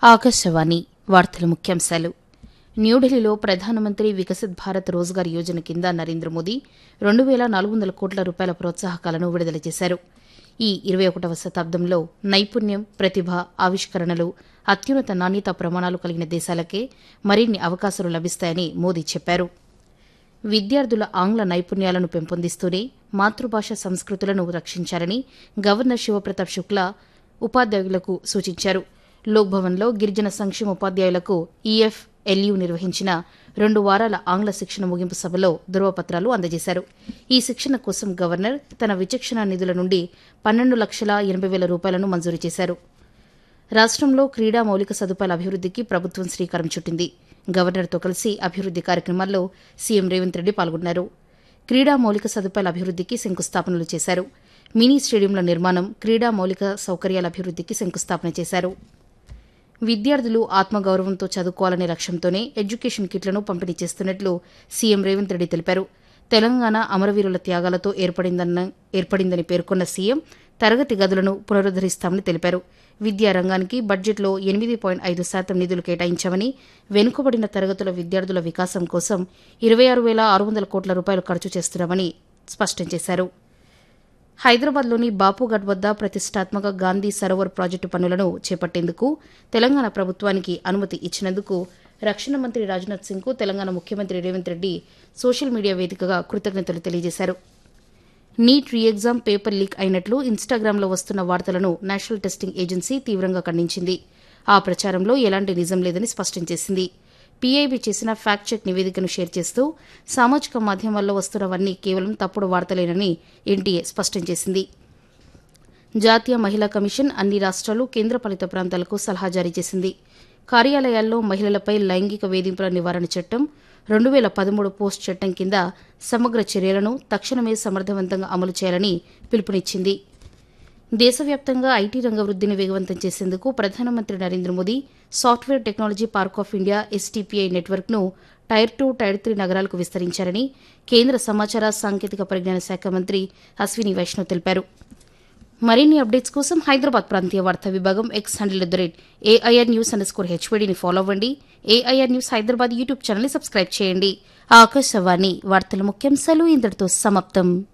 ఆకాశవాణి వార్తల ముఖ్యాంశాలు న్యూఢిల్లీలో ప్రధానమంత్రి వికసిత్ భారత్ రోజ్గార్ యోజన కింద నరేంద్ర మోదీ రెండు వేల నాలుగు వందల కోట్ల రూపాయల ప్రోత్సాహకాలను విడుదల చేశారు ఈ ఇరవై ఒకటవ శతాబ్దంలో నైపుణ్యం ప్రతిభ ఆవిష్కరణలు అత్యున్నత నాణ్యత ప్రమాణాలు కలిగిన దేశాలకే మరిన్ని అవకాశాలు లభిస్తాయని మోదీ చెప్పారు విద్యార్థుల ఆంగ్ల నైపుణ్యాలను పెంపొందిస్తూనే మాతృభాష సంస్కృతులను రక్షించాలని గవర్నర్ శివప్రతాప్ శుక్లా ఉపాధ్యాయులకు సూచించారు లోక్భవన్లో గిరిజన సంక్షేమ ఉపాధ్యాయులకు ఈఎఫ్ ఎల్యూ నిర్వహించిన రెండు వారాల ఆంగ్ల శిక్షణ ముగింపు సభలో ధృవపత్రాలు అందజేశారు ఈ శిక్షణ కోసం గవర్నర్ తన విచక్షణ నిధుల నుండి పన్నెండు లక్షల ఎనభై వేల రూపాయలను మంజూరు చేశారు రాష్ట్రంలో క్రీడా మౌలిక సదుపాయాల అభివృద్దికి ప్రభుత్వం శ్రీకారం చుట్టింది గవర్నర్తో కలిసి అభివృద్ది కార్యక్రమాల్లో సీఎం రేవంత్ రెడ్డి పాల్గొన్నారు క్రీడా మౌలిక సదుపాయాల అభివృద్దికి శంకుస్థాపనలు చేశారు మినీ స్టేడియంల నిర్మాణం క్రీడా మౌలిక సౌకర్యాల అభివృద్దికి శంకుస్థాపన చేశారు విద్యార్థులు ఆత్మగౌరవంతో చదువుకోవాలనే లక్ష్యంతోనే ఎడ్యుకేషన్ కిట్లను పంపిణీ చేస్తున్నట్లు సీఎం రేవంత్ రెడ్డి తెలిపారు తెలంగాణ అమరవీరుల త్యాగాలతో ఏర్పడిందన్న ఏర్పడిందని పేర్కొన్న సీఎం తరగతి గదులను పునరుద్దరిస్తామని తెలిపారు విద్యారంగానికి బడ్జెట్లో ఎనిమిది పాయింట్ ఐదు శాతం నిధులు కేటాయించామని వెనుకబడిన తరగతుల విద్యార్థుల వికాసం కోసం ఇరవై ఆరు వేల ఆరు వందల కోట్ల రూపాయలు ఖర్చు చేస్తున్నామని స్పష్టం చేశారు హైదరాబాద్లోని బాపుఘట్ వద్ద ప్రతిష్టాత్మక గాంధీ సరోవర్ ప్రాజెక్టు పనులను చేపట్టేందుకు తెలంగాణ ప్రభుత్వానికి అనుమతి ఇచ్చినందుకు రక్షణ మంత్రి రాజ్నాథ్ సింగ్కు తెలంగాణ ముఖ్యమంత్రి రేవంత్ రెడ్డి సోషల్ మీడియా వేదికగా కృతజ్ఞతలు తెలియజేశారు NEET re exam paper leak అయినట్లు ఇన్స్టాగ్రామ్లో వస్తున్న వార్తలను నేషనల్ టెస్టింగ్ ఏజెన్సీ తీవ్రంగా ఖండించింది ఆ ప్రచారంలో ఎలాంటి నిజం లేదని స్పష్టం చేసింది పీఐబీ చేసిన ఫ్యాక్ట్ చెక్ నివేదికను షేర్ చేస్తూ సామాజిక మాధ్యమాల్లో వస్తున్నవన్నీ కేవలం తప్పుడు వార్తలేనని ఎన్టీఏ స్పష్టం చేసింది జాతీయ మహిళా కమిషన్ అన్ని రాష్ట్రాలు కేంద్రపాలిత ప్రాంతాలకు సలహా జారీ చేసింది కార్యాలయాల్లో మహిళలపై లైంగిక వేధింపుల నివారణ చట్టం రెండు వేల పదమూడు పోస్ట్ చట్టం కింద సమగ్ర చర్యలను తక్షణమే సమర్థవంతంగా అమలు చేయాలని పిలుపునిచ్చింది దేశవ్యాప్తంగా ఐటీ రంగ వృద్దిని వేగవంతం చేసేందుకు ప్రధానమంత్రి Narendra Modi software technology park of India STPI నెట్వర్క్ను టైర్ టూ టైర్ త్రీ నగరాలకు విస్తరించారని కేంద్ర సమాచార సాంకేతిక పరిజ్ఞాన శాఖ మంత్రి అశ్విని వైష్ణవ్ తెలిపారు మరిన్ని అప్డేట్స్ కోసం హైదరాబాద్ ప్రాంతీయ వార్తా విభాగం X handle at the rate AIR news under score హెచ్వీడీని ఫాలో అవ్వండి ఏఐఆర్ న్యూస్ హైదరాబాద్ యూట్యూబ్ ఛానల్ని సబ్స్క్రైబ్ చేయండి ఆకాశవాణి వార్తల ముఖ్యాంశాలు ఇంతటితో సమాప్తం